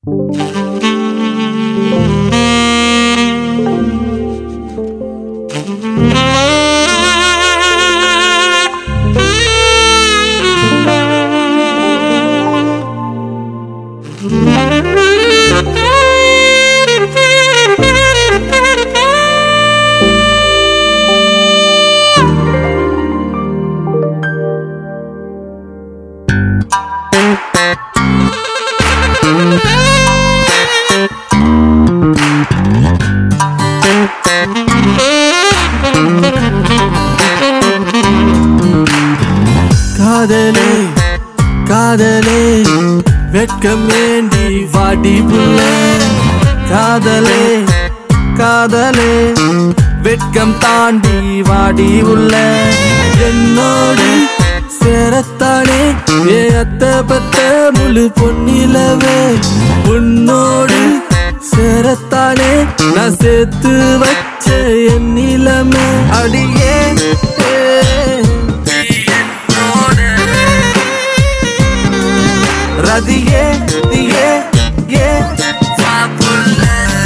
காதலே காதலே வெட்கம் ஏண்டி வாடி புள்ள காதலே காதலே வெட்கம் தாண்டி வாடி உள்ள என்னோடு சேரத்தானே ஏ அத்த பத்த முழு பொன்னிலவே உன்னோடு சேரத்தானே நான் சேர்த்து வச்ச என் நிலமே அடியே ஏ. ரதியே தியே ஏ சாப்புள்ள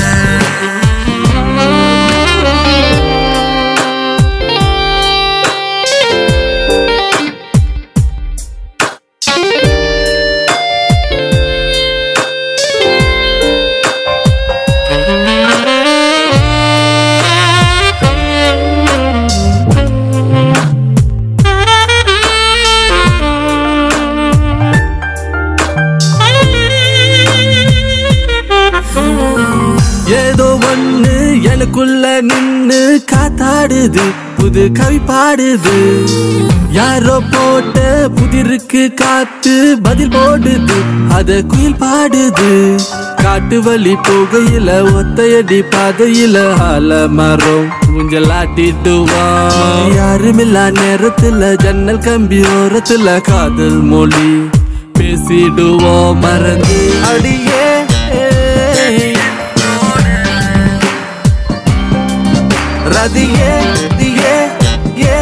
ஏதோ ஒண்ணு எனக்குள்ள நின்னு காத்தாடுது புது கவி பாடுது யாரோ போட்ட புதிருக்கு காத்து பதில் போடுது அத குயில் பாடுது காட்டு வழி போகையில ஒத்தையடி பாதையில ஆல மரம் ஊஞ்சலாட்டிட்டுவான் யாருமில்லா நேரத்துல ஜன்னல் கம்பி ஓரத்துல காதல் மொழி பேசிடுவோம் மறந்து அடியே ரதியே தியே ஏ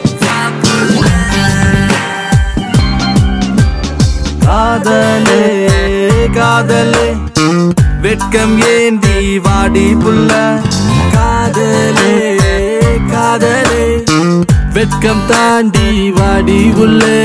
காதலே காதலே வெட்கம் ஏந்தி வாடி புள்ள காதலே காதலே வெட்கம் தாண்டி வாடி உள்ளே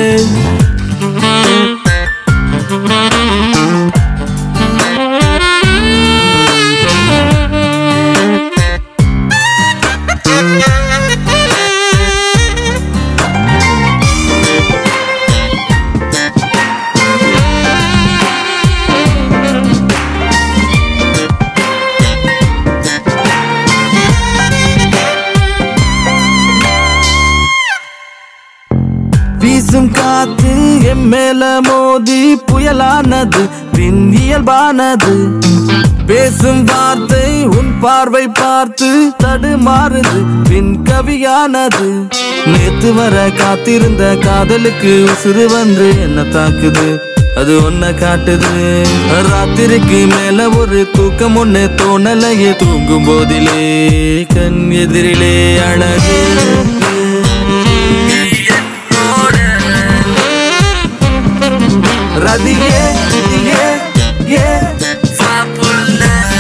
வீசும் காத்து என் மேல மோதி புயலானது பின் இயல்பானது பேசும் வார்த்தை உன் பார்வை பார்த்து தடுமாறுது பின் கவியானது நேத்து வர காத்திருந்த காதலுக்கு உசுறு வந்து என்ன தாக்குது அது ஒன்ன காட்டுது ராத்திரிக்கு மேல ஒரு தூக்கம் ஒண்ணு தோணலையே தூங்கும் போதிலே கண் எதிரிலே அழகு ரதியே தியே ஏ சாப்புள்ள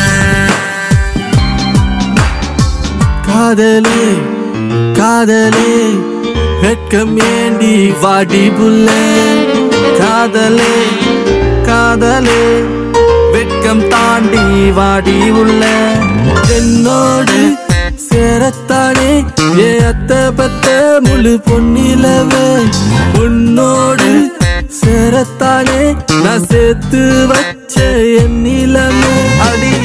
காதலே காதலே வெட்கம் ஏண்டி வாடி புள்ள காதலே காதலே வெட்கம் தாண்டி வாடி உள்ள என்னோடு சேரத்தானே ஏ அத்த பத்த முழு பொன்னிலவே உன்னோடு சேரத்தானே நான் சேர்த்து வச்ச என் நிலமே அடி